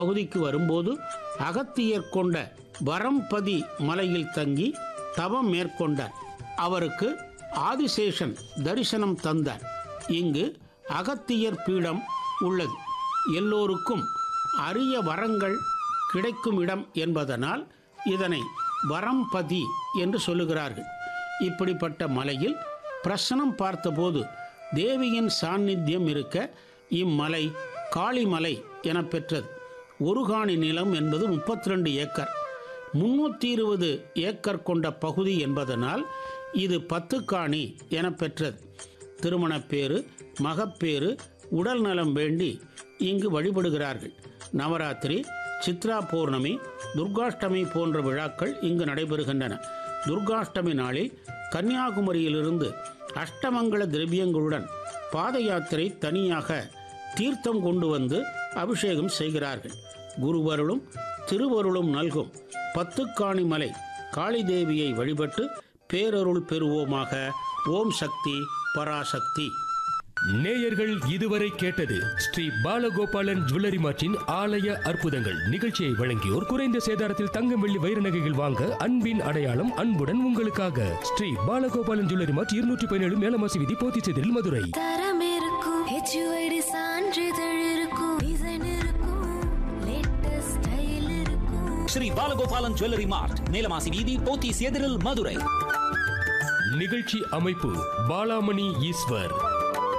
பகுதிக்கு வரும்போது அகத்தியர் கொண்ட வரம்பதி மலையில் தங்கி தவம் மேற்கொண்டார் அவருக்கு ஆதிசேஷன் தரிசனம் தந்தார் இங்கு அகத்தியர் பீடம் உள்ளது எல்லோருக்கும் அரிய வரங்கள் கிடைக்கும் இடம் என்பதனால் இதனை வரம்பதி என்று சொல்லுகிறார்கள் இப்படிப்பட்ட மலையில் பிரசனம் பார்த்தபோது தேவியின் சாநித்தியம் இருக்க இம்மலை காளிமலை என பெற்றது ஒரு காணி நிலம் என்பது முப்பத்தி ரெண்டு ஏக்கர் முன்னூற்றி இருபது ஏக்கர் கொண்ட பகுதி என்பதனால் இது பத்து காணி என பெற்றது திருமணப்பேறு மகப்பேறு உடல் நலம் வேண்டி இங்கு வழிபடுகிறார்கள் நவராத்திரி சித்ரா பௌர்ணமி துர்காஷ்டமி போன்ற விழாக்கள் இங்கு நடைபெறுகின்றன துர்காஷ்டமி நாளில் கன்னியாகுமரியிலிருந்து அஷ்டமங்கள திரவியங்களுடன் பாத யாத்திரை தனியாக தீர்த்தம் கொண்டு வந்து அபிஷேகம் செய்கிறார்கள் குருவருளும் திருவருளும் நல்கும் பத்துக்காணி மலை காளி தேவியை வழிபட்டு பேரருள் பெறுவோமாக ஓம் சக்தி பராசக்தி நேயர்கள் இதுவரை கேட்டது ஸ்ரீ பாலகோபாலன் ஜுவல்லரி மார்ட்டின் ஆலய அற்புதங்கள் நிகழ்ச்சியை வழங்கியோர் குறைந்த சேதாரத்தில் தங்கம் வெள்ளி வைர நகைகள் வாங்க அன்பின் அடையாளம் அன்புடன் உங்களுக்காக ஸ்ரீ பாலகோபாலன் ஜுவல்லரி மார்ட் இருநூற்றி பதினேழு மேலமாசி விதி போத்திச்செதில் மதுரை தரம் இருக்கும் ஹெச்யூஐடி சான்றிதழ் இருக்கும் டிசைன் இருக்கும் லேட்டஸ்ட் ஸ்டைல் இருக்கும் ஸ்ரீ பாலகோபாலன் ஜுவல்லரி மார்ட் நீலமாசி வீதி போத்தீஸ் எதிரில் மதுரை நிகழ்ச்சி அமைப்பு பாலாமணி ஈஸ்வர்